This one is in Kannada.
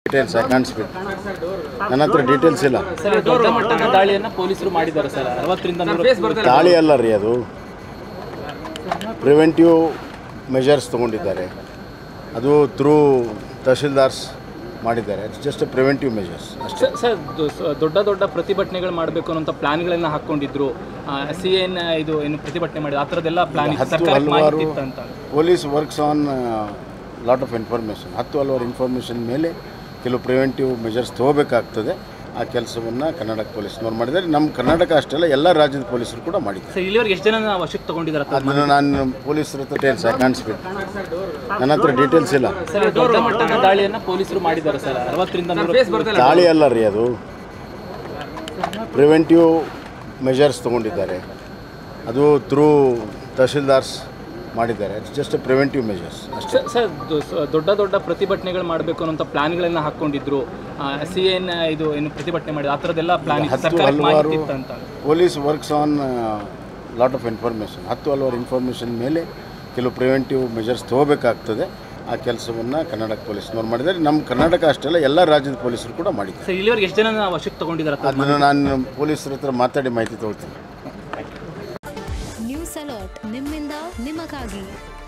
ಡೀಟೇಲ್ಸ್ ಐ ಕಾಂಟ್ ಸ್ಪೀಕ್ ನನ್ನ ಹತ್ರ ಡೀಟೇಲ್ಸ್ ಇಲ್ಲ ಸರ್ ಇದು ದೊಡ್ಡ ಮಟ್ಟದ ದಾಳಿಯನ್ನು ಪೊಲೀಸರು ಮಾಡಿದ್ದಾರೆ ಸರ್ ಅರವತ್ತರಿಂದ ನೂರ ದಾಳಿ ಅಲ್ಲ ರೀ ಅದು ಪ್ರಿವೆಂಟಿವ್ ಮೆಜರ್ಸ್ ತೊಗೊಂಡಿದ್ದಾರೆ ಅದು ಥ್ರೂ ತಹಶೀಲ್ದಾರ್ಸ್ ಮಾಡಿದ್ದಾರೆ ಇಟ್ಸ್ ಜಸ್ಟ್ ಪ್ರಿವೆಂಟಿವ್ ಮೆಜರ್ಸ್ ಅಷ್ಟೇ ಸರ್ ಸರ್ ದೊ- ಸ- ದೊಡ್ಡ ದೊಡ್ಡ ಪ್ರತಿಭಟನೆಗಳು ಮಾಡಬೇಕು ಅನ್ನೋ ಪ್ಲಾನ್ಗಳನ್ನ ಹಾಕೊಂಡಿದ್ರು ಸಿ ಎನ್ ಇದು ಏನು ಪ್ರತಿಭಟನೆ ಮಾಡಿದ್ರು ಆ ಥರದ್ದೆಲ್ಲ ಪ್ಲಾನ್ ಹತ್ತು ಸರ್ಕಾರಕ್ಕೆ ಹಲವಾರು ಮಾಹಿತಿ ಇತ್ತಂತ police works on lot of information ಹತ್ತು ಹಲವಾರು ಇನ್ಫಾರ್ಮೇಷನ್ ಮೇಲೆ ಕೆಲವು ಪ್ರಿವೆಂಟಿವ್ ಮೆಜರ್ಸ್ ತೊಗೋಬೇಕಾಗ್ತದೆ ಆ ಕೆಲಸವನ್ನು ಕರ್ನಾಟಕ ಪೊಲೀಸ್ನವ್ರು ಮಾಡಿದ್ದಾರೆ ನಮ್ಮ ಕರ್ನಾಟಕ ಅಷ್ಟೆಲ್ಲ ಎಲ್ಲ ರಾಜ್ಯದ ಪೊಲೀಸರು ಕೂಡ ಮಾಡಿದ್ದಾರೆ ಸರ್ ಇಲ್ಲಿವರೆಗೆ ಎಷ್ಟು ಜನ ವಶಕ್ಕೆ ತಗೊಂಡಿದ್ದಾರೆ ಅಂತ ಅದನ್ನು ನಾನು ಪೊಲೀಸರ ಹತ್ರ ಡೀಟೇಲ್ಸ್ ಐ ಕಾಂಟ್ ಸ್ಪೀಕ್ ನನ್ನ ಹತ್ರ ಡೀಟೇಲ್ಸ್ ಇಲ್ಲ ಸರ್ ಇದು ದೊಡ್ಡ ಮಟ್ಟದ ದಾಳಿಯನ್ನು ಪೊಲೀಸರು ಮಾಡಿದ್ದಾರೆ ಸರ್ ಅರವತ್ತರಿಂದ ನೂರ ದಾಳಿ ಅಲ್ಲ ರೀ ಅದು ಪ್ರಿವೆಂಟಿವ್ ಮೆಜರ್ಸ್ ತೊಗೊಂಡಿದ್ದಾರೆ ಅದು ಥ್ರೂ ತಹಶೀಲ್ದಾರ್ಸ್ ಮಾಡಿದ್ದಾರೆ ಇಟ್ಸ್ ಜಸ್ಟ್ ಪ್ರಿವೆಂಟಿವ್ ಮೆಜರ್ಸ್ ಅಷ್ಟೇ ಸರ್ ಸರ್ ದೊ- ಸ- ದೊಡ್ಡ ದೊಡ್ಡ ಪ್ರತಿಭಟನೆಗಳು ಮಾಡಬೇಕು ಅನ್ನೋ ಪ್ಲಾನ್ಗಳನ್ನ ಹಾಕೊಂಡಿದ್ರು ಸಿ ಎನ್ ಇದು ಏನು ಪ್ರತಿಭಟನೆ ಮಾಡಿದ್ರು ಆ ಥರದ್ದೆಲ್ಲ ಪ್ಲಾನ್ ಹತ್ತು ಸರ್ಕಾರಕ್ಕೆ ಹಲವಾರು ಮಾಹಿತಿ ಇತ್ತಂತ police works on lot of information ಹತ್ತು ಹಲವಾರು ಇನ್ಫಾರ್ಮೇಷನ್ ಮೇಲೆ ಕೆಲವು ಪ್ರಿವೆಂಟಿವ್ ಮೆಜರ್ಸ್ ತೊಗೋಬೇಕಾಗ್ತದೆ ಆ ಕೆಲಸವನ್ನು ಕರ್ನಾಟಕ ಪೊಲೀಸ್ನವ್ರು ಮಾಡಿದ್ದಾರೆ ನಮ್ಮ ಕರ್ನಾಟಕ ಅಷ್ಟೆಲ್ಲ ಎಲ್ಲ ರಾಜ್ಯದ ಪೊಲೀಸರು ಕೂಡ ಮಾಡಿದ್ದಾರೆ ಸರ್ ಇಲ್ಲಿವರೆಗೆ ಎಷ್ಟು ಜನ ವಶಕ್ಕೆ ತಗೊಂಡಿದ್ದಾರೆ ಅಂತ ಅದನ್ನು ನಾನು ಪೊಲೀಸರ ಹತ್ರ ಮಾತಾಡಿ ಮಾಹಿತಿ ತೊಗೊಳ್ತೀನಿ ನ್ಯೂಸ್ ಅಲರ್ಟ್ ನಿಮ್ಮಿಂದ ನಿಮಗಾಗಿ